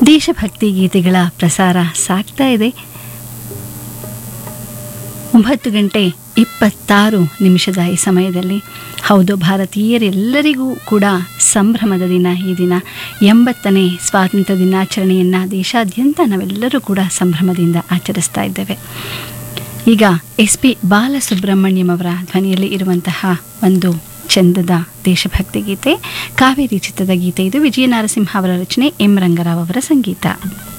ದೇಶಭಕ್ತಿ ಗೀತೆಗಳ ಪ್ರಸಾರ ಸಾಗ್ತಾ ಇದೆ ಒಂಬತ್ತು ಗಂಟೆ ಇಪ್ಪತ್ತಾರು ನಿಮಿಷದ ಈ ಸಮಯದಲ್ಲಿ ಹೌದು ಭಾರತೀಯರೆಲ್ಲರಿಗೂ ಕೂಡ ಸಂಭ್ರಮದ ದಿನ ಈ ದಿನ ಎಂಬತ್ತನೇ ಸ್ವಾತಂತ್ರ್ಯ ದಿನಾಚರಣೆಯನ್ನು ದೇಶಾದ್ಯಂತ ನಾವೆಲ್ಲರೂ ಕೂಡ ಸಂಭ್ರಮದಿಂದ ಆಚರಿಸ್ತಾ ಇದ್ದೇವೆ ಈಗ ಎಸ್ ಪಿ ಬಾಲಸುಬ್ರಹ್ಮಣ್ಯಂ ಅವರ ಧ್ವನಿಯಲ್ಲಿ ಇರುವಂತಹ ಒಂದು ಚಂದದ ದೇಶಭಕ್ತಿ ಗೀತೆ ಕಾವೇರಿ ಚಿತ್ರದ ಗೀತೆ ಇದು ವಿಜಯ ನರಸಿಂಹ ಅವರ ರಚನೆ ಎಂ ರಂಗರಾವ್ ಅವರ ಸಂಗೀತ